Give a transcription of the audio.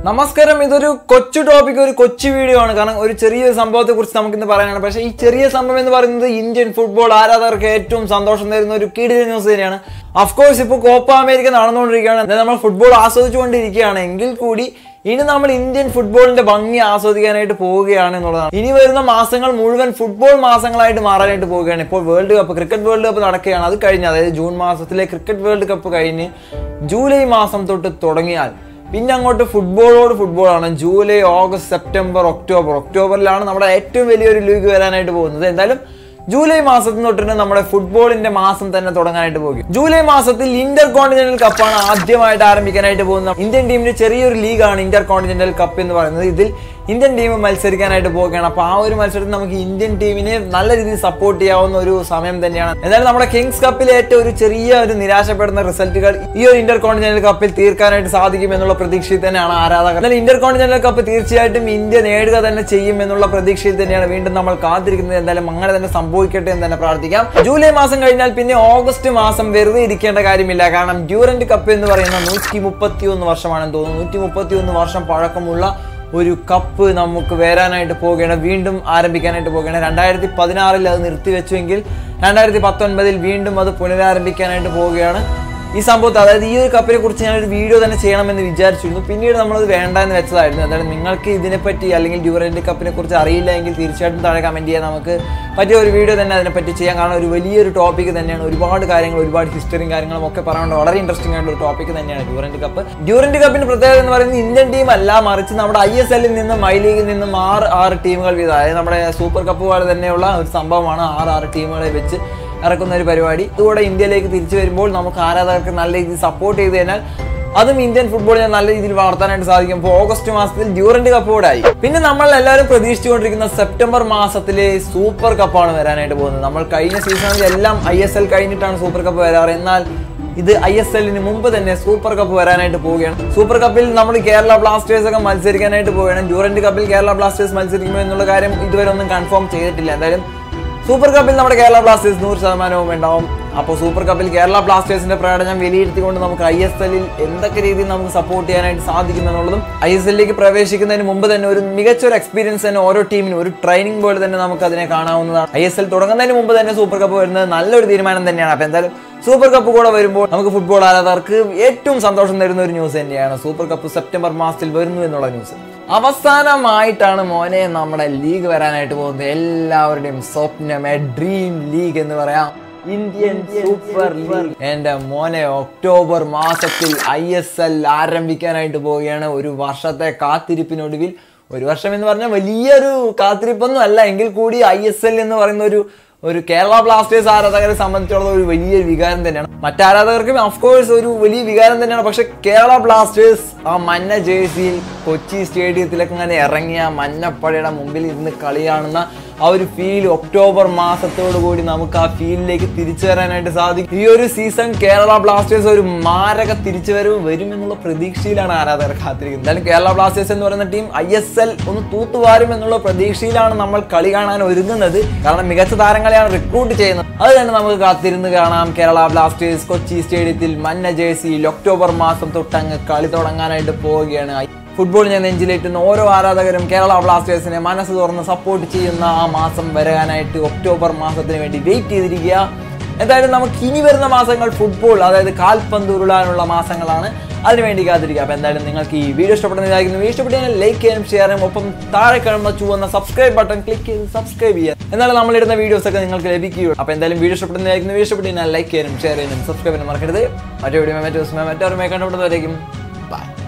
നമസ്കാരം ഇതൊരു കൊച്ചു ടോപ്പിക് ഒരു കൊച്ചു വീഡിയോ ആണ് കാരണം ഒരു ചെറിയ സംഭവത്തെ കുറിച്ച് നമുക്കിന്ന് പറയാനാണ് പക്ഷേ ഈ ചെറിയ സംഭവം എന്ന് പറയുന്നത് ഇന്ത്യൻ ഫുട്ബോൾ ആരാധകർക്ക് ഏറ്റവും സന്തോഷം തരുന്ന ഒരു കിടില ന്യൂസ് തന്നെയാണ് അഫ്കോഴ്സ് ഇപ്പോൾ കോപ്പ അമേരിക്ക നടന്നുകൊണ്ടിരിക്കുകയാണ് എന്നാൽ നമ്മൾ ഫുട്ബോൾ ആസ്വദിച്ചുകൊണ്ടിരിക്കുകയാണ് എങ്കിൽ കൂടി ഇനി നമ്മൾ ഇന്ത്യൻ ഫുട്ബോളിന്റെ ഭംഗി ആസ്വദിക്കാനായിട്ട് പോവുകയാണ് എന്നുള്ളതാണ് ഇനി വരുന്ന മാസങ്ങൾ മുഴുവൻ ഫുട്ബോൾ മാസങ്ങളായിട്ട് മാറാനായിട്ട് പോവുകയാണ് ഇപ്പോൾ world cup cricket world cup നടക്കുകയാണ് അത് കഴിഞ്ഞ് അതായത് ജൂൺ മാസത്തിലെ ക്രിക്കറ്റ് വേൾഡ് കപ്പ് കഴിഞ്ഞ് ജൂലൈ മാസം തൊട്ട് തുടങ്ങിയാൽ പിന്നെ അങ്ങോട്ട് ഫുട്ബോളോട് ഫുട്ബോളാണ് ജൂലൈ ഓഗസ്റ്റ് സെപ്റ്റംബർ ഒക്ടോബർ ഒക്ടോബറിലാണ് നമ്മുടെ ഏറ്റവും വലിയൊരു ലീഗ് വരാനായിട്ട് പോകുന്നത് എന്തായാലും ജൂലൈ മാസത്തിൽ തൊട്ടിട്ട് നമ്മുടെ ഫുട്ബോളിന്റെ മാസം തന്നെ തുടങ്ങാനായിട്ട് പോകും ജൂലൈ മാസത്തിൽ ഇന്റർ കോണ്ടിനെന്റൽ കപ്പാണ് ആദ്യമായിട്ട് ആരംഭിക്കാനായിട്ട് പോകുന്നത് ഇന്ത്യൻ ടീമിന് ചെറിയൊരു ലീഗാണ് ഇന്റർ കോണ്ടിനെന്റൽ കപ്പ് എന്ന് പറയുന്നത് ഇതിൽ ഇന്ത്യൻ ടീം മത്സരിക്കാനായിട്ട് പോവുകയാണ് അപ്പോൾ ആ ഒരു മത്സരത്തിൽ നമുക്ക് ഇന്ത്യൻ ടീമിനെ നല്ല രീതിയിൽ സപ്പോർട്ട് ചെയ്യാവുന്ന ഒരു സമയം തന്നെയാണ് എന്തായാലും നമ്മുടെ കിങ്സ് കപ്പിൽ ഏറ്റവും ഒരു ചെറിയ ഒരു നിരാശപ്പെടുന്ന റിസൾട്ടുകൾ ഈ ഒരു ഇന്റർ കോണ്ടിനെന്റൽ കപ്പിൽ തീർക്കാനായിട്ട് സാധിക്കും എന്നുള്ള പ്രതീക്ഷയിൽ തന്നെയാണ് ആരാധകർ എന്നാൽ ഇന്റർ കോണ്ടിനെന്റൽ കപ്പ് തീർച്ചയായിട്ടും ഇന്ത്യ നേടുക തന്നെ ചെയ്യും എന്നുള്ള പ്രതീക്ഷയിൽ തന്നെയാണ് വീണ്ടും നമ്മൾ കാത്തിരിക്കുന്നത് എന്തായാലും അങ്ങനെ തന്നെ സംഭവിക്കട്ടെ എന്ന് തന്നെ പ്രാർത്ഥിക്കാം ജൂലൈ മാസം കഴിഞ്ഞാൽ പിന്നെ ഓഗസ്റ്റ് മാസം വെറുതെ ഇരിക്കേണ്ട കാര്യമില്ല കാരണം ഡ്യൂറന്റ് കപ്പ് എന്ന് പറയുന്ന നൂറ്റി മുപ്പത്തി ഒന്ന് വർഷമാണെന്ന് തോന്നുന്നു നൂറ്റി മുപ്പത്തി ഒന്ന് വർഷം പഴക്കമുള്ള ഒരു കപ്പ് നമുക്ക് വരാനായിട്ട് പോവുകയാണ് വീണ്ടും ആരംഭിക്കാനായിട്ട് പോവുകയാണ് രണ്ടായിരത്തി പതിനാറിൽ അത് നിർത്തിവെച്ചുവെങ്കിൽ രണ്ടായിരത്തി പത്തൊൻപതിൽ വീണ്ടും അത് പുനരാരംഭിക്കാനായിട്ട് പോവുകയാണ് ഈ സംഭവത്തെ അതായത് ഈ ഒരു കപ്പിനെ കുറിച്ച് ഞാനൊരു വീഡിയോ തന്നെ ചെയ്യണമെന്ന് വിചാരിച്ചിരുന്നു പിന്നീട് നമ്മളത് വേണ്ട എന്ന് വെച്ചതായിരുന്നു എന്തായാലും നിങ്ങൾക്ക് ഇതിനെപ്പറ്റി അല്ലെങ്കിൽ ഡ്യൂറന്റ് കപ്പിനെ കുറിച്ച് അറിയില്ല എങ്കിൽ തീർച്ചയായിട്ടും താഴെ കമന്റ് ചെയ്യാൻ നമുക്ക് പറ്റിയ ഒരു വീഡിയോ തന്നെ അതിനെപ്പറ്റി ചെയ്യാം കാരണം ഒരു വലിയൊരു ടോപ്പിക് തന്നെയാണ് ഒരുപാട് കാര്യങ്ങൾ ഒരുപാട് ഹിസ്റ്ററിയും കാര്യങ്ങളും ഒക്കെ പറയാനുണ്ട് വളരെ ഇൻട്രസ്റ്റിംഗ് ആയിട്ടുള്ള ഒരു ടോപ്പിക് തന്നെയാണ് ഡ്യൂറന്റ് കപ്പ് ഡ്യൂറന്റ് കപ്പിന്റെ പ്രത്യേകത എന്ന് പറയുന്നത് ഇന്ത്യൻ ടീം അല്ല മറിച്ച് നമ്മുടെ ഐ എസ് എല്ലിൽ നിന്നും ഐ ലീഗിൽ നിന്നും ആറ് ആറ് ടീമുകൾ വീതം അതായത് നമ്മുടെ സൂപ്പർ കപ്പ് പോലെ തന്നെയുള്ള ഒരു സംഭവമാണ് ആറ് ആറ് ടീമുകളെ വെച്ച് ഇറക്കുന്ന ഒരു പരിപാടി ഇതുകൂടെ ഇന്ത്യയിലേക്ക് തിരിച്ചു വരുമ്പോൾ നമുക്ക് ആരാധകർക്ക് നല്ല രീതിയിൽ സപ്പോർട്ട് ചെയ്ത് കഴിഞ്ഞാൽ അതും ഇന്ത്യൻ ഫുട്ബോളിനെ നല്ല രീതിയിൽ വളർത്താനായിട്ട് സാധിക്കും ഇപ്പോൾ ഓഗസ്റ്റ് മാസത്തിൽ ഡ്യൂറന്റ് കപ്പ് കൂടെ ആയി പിന്നെ നമ്മൾ എല്ലാവരും പ്രതീക്ഷിച്ചുകൊണ്ടിരിക്കുന്ന സെപ്റ്റംബർ മാസത്തിലെ സൂപ്പർ കപ്പാണ് വരാനായിട്ട് പോകുന്നത് നമ്മൾ കഴിഞ്ഞ സീസണിൽ എല്ലാം ഐ എസ് എൽ കഴിഞ്ഞിട്ടാണ് സൂപ്പർ കപ്പ് വരാറ് എന്നാൽ ഇത് ഐ എസ് എല്ലിന് മുമ്പ് തന്നെ സൂപ്പർ കപ്പ് വരാനായിട്ട് പോവുകയാണ് സൂപ്പർ കപ്പിൽ നമ്മൾ കേരള ബ്ലാസ്റ്റേഴ്സ് ഒക്കെ മത്സരിക്കാനായിട്ട് പോവുകയാണ് ഡ്യൂറന്റ് കപ്പിൽ കേരള ബ്ലാസ്റ്റേഴ്സ് മത്സരിക്കുമോ എന്നുള്ള കാര്യം ഇതുവരെ ഒന്നും കൺഫേം ചെയ്തിട്ടില്ല എന്തായാലും സൂപ്പർ കപ്പിൽ നമ്മുടെ കേരള ബ്ലാസ്റ്റേഴ്സ് നൂറ് ശതമാനവും ഉണ്ടാവും അപ്പോൾ സൂപ്പർ കപ്പിൽ കേരള ബ്ലാസ്റ്റേഴ്സിന്റെ പ്രകടനം വിലയിരുത്തിക്കൊണ്ട് നമുക്ക് ഐ എസ് എല്ലിൽ എന്തൊക്കെ രീതിയിൽ നമുക്ക് സപ്പോർട്ട് ചെയ്യാനായിട്ട് സാധിക്കും എന്നുള്ളതും ഐ എസ് എല്ലിലേക്ക് പ്രവേശിക്കുന്നതിന് മുമ്പ് തന്നെ ഒരു മികച്ച ഒരു എക്സ്പീരിയൻസ് തന്നെ ഓരോ ടീമിനും ഒരു ട്രെയിനിങ് പോലെ തന്നെ നമുക്ക് അതിനെ കാണാവുന്നതാണ് ഐ എസ് എൽ തുടങ്ങുന്നതിന് മുമ്പ് തന്നെ സൂപ്പർ കപ്പ് വരുന്നത് നല്ലൊരു തീരുമാനം തന്നെയാണ് അപ്പോൾ എന്തായാലും സൂപ്പർ കപ്പ് കൂടെ വരുമ്പോൾ നമുക്ക് ഫുട്ബോൾ ആരാധകർക്ക് ഏറ്റവും സന്തോഷം തരുന്ന ഒരു ന്യൂസ് തന്നെയാണ് സൂപ്പർ കപ്പ് സെപ്റ്റംബർ മാസത്തിൽ വരുന്നു എന്നുള്ള ന്യൂസ് അവസാനമായിട്ടാണ് മോനെ നമ്മുടെ ലീഗ് വരാനായിട്ട് പോകുന്നത് എല്ലാവരുടെയും സ്വപ്നം എ ഡ്രീം ലീഗ് എന്ന് പറയാം ഇന്ത്യൻ സൂപ്പർ ലീഗ് എന്റെ മോനെ ഒക്ടോബർ മാസത്തിൽ ഐ എസ് എൽ ആരംഭിക്കാനായിട്ട് പോവുകയാണ് ഒരു വർഷത്തെ കാത്തിരിപ്പിനൊടുവിൽ ഒരു വർഷം എന്ന് പറഞ്ഞാൽ വലിയൊരു കാത്തിരിപ്പൊന്നും അല്ല എങ്കിൽ കൂടി ഐ എസ് എൽ എന്ന് പറയുന്ന ഒരു ഒരു കേരള ബ്ലാസ്റ്റേഴ്സ് ആരാധകരെ സംബന്ധിച്ചിടത്തോളം ഒരു വലിയൊരു വികാരം തന്നെയാണ് മറ്റാരാധകർക്കും ഓഫ്കോഴ്സ് ഒരു വലിയ വികാരം തന്നെയാണ് പക്ഷെ കേരള ബ്ലാസ്റ്റേഴ്സ് ആ മഞ്ഞ ജേഴ്സിയിൽ കൊച്ചി സ്റ്റേഡിയത്തിലൊക്കെ ഇങ്ങനെ ഇറങ്ങിയ മഞ്ഞപ്പടയുടെ മുമ്പിൽ ഇരുന്ന് കളി കാണുന്ന ആ ഒരു ഫീൽ ഒക്ടോബർ മാസത്തോടു കൂടി നമുക്ക് ആ ഫീലിലേക്ക് തിരിച്ചു വരാനായിട്ട് സാധിക്കും ഈ ഒരു സീസൺ കേരള ബ്ലാസ്റ്റേഴ്സ് ഒരു മാരക തിരിച്ചുവരവ് വരും എന്നുള്ള പ്രതീക്ഷയിലാണ് ആരാധകർ കാത്തിരിക്കുന്നത് എന്തായാലും കേരള ബ്ലാസ്റ്റേഴ്സ് എന്ന് പറയുന്ന ടീം ഐ എസ് എൽ ഒന്ന് തൂത്തുവാരും എന്നുള്ള പ്രതീക്ഷയിലാണ് നമ്മൾ കളി കാണാൻ ഒരുങ്ങുന്നത് കാരണം മികച്ച താരങ്ങളെയാണ് റിക്രൂട്ട് ചെയ്യുന്നത് അത് തന്നെ നമുക്ക് കാത്തിരുന്ന് കാണാം കേരള ബ്ലാസ്റ്റേഴ്സ് കൊച്ചി സ്റ്റേഡിയത്തിൽ മഞ്ഞ ജേഴ്സിയിൽ ഒക്ടോബർ മാസം തൊട്ടങ്ങ് കളി തുടങ്ങാനായിട്ട് പോവുകയാണ് ഫുട്ബോളിനെ നെഞ്ചിലേറ്റുന്ന ഓരോ ആരാധകരും കേരള ബ്ലാസ്റ്റേഴ്സിനെ മനസ്സ് തുറന്ന് സപ്പോർട്ട് ചെയ്യുന്ന ആ മാസം വരാനായിട്ട് ഒക്ടോബർ മാസത്തിന് വേണ്ടി വെയിറ്റ് ചെയ്തിരിക്കുക എന്തായാലും നമുക്ക് ഇനി വരുന്ന മാസങ്ങൾ ഫുട്ബോൾ അതായത് കാൽപന്ത് ഉരുളാനുള്ള മാസങ്ങളാണ് അതിനുവേണ്ടി കാത്തിരിക്കുക അപ്പോൾ എന്തായാലും നിങ്ങൾക്ക് ഈ വീഡിയോ ഇഷ്ടപ്പെടുന്നതായിരിക്കുന്നു വീഡിയോ ഇഷ്ടപ്പെട്ടെങ്കിൽ ലൈക്ക് ചെയ്യാനും ഷെയർ ചെയ്യാനും ഒപ്പം താഴെ കാണുന്ന ചുവന്ന സബ്സ്ക്രൈബ് ബട്ടൺ ക്ലിക്ക് ചെയ്ത് സബ്സ്ക്രൈബ് ചെയ്യുക എന്നാലും നമ്മളിടുന്ന വീഡിയോസ് ഒക്കെ നിങ്ങൾക്ക് ലഭിക്കുകയുള്ളൂ അപ്പോൾ എന്തായാലും വീഡിയോ ഇഷ്ടപ്പെടുന്നതായിരിക്കുന്നു വീഡിയോ ഇഷ്ടപ്പെട്ടെങ്കിൽ ലൈക്ക് ചെയ്യാനും ഷെയർ ചെയ്യാനും സബ്സ്ക്രൈബ് ചെയ്യാനും മറക്കരുത് മറ്റേ വീഡിയോ മറ്റേ ദിവസം മറ്റൊരു കണ്ടുപിടുന്നവരേക്കും ബൈ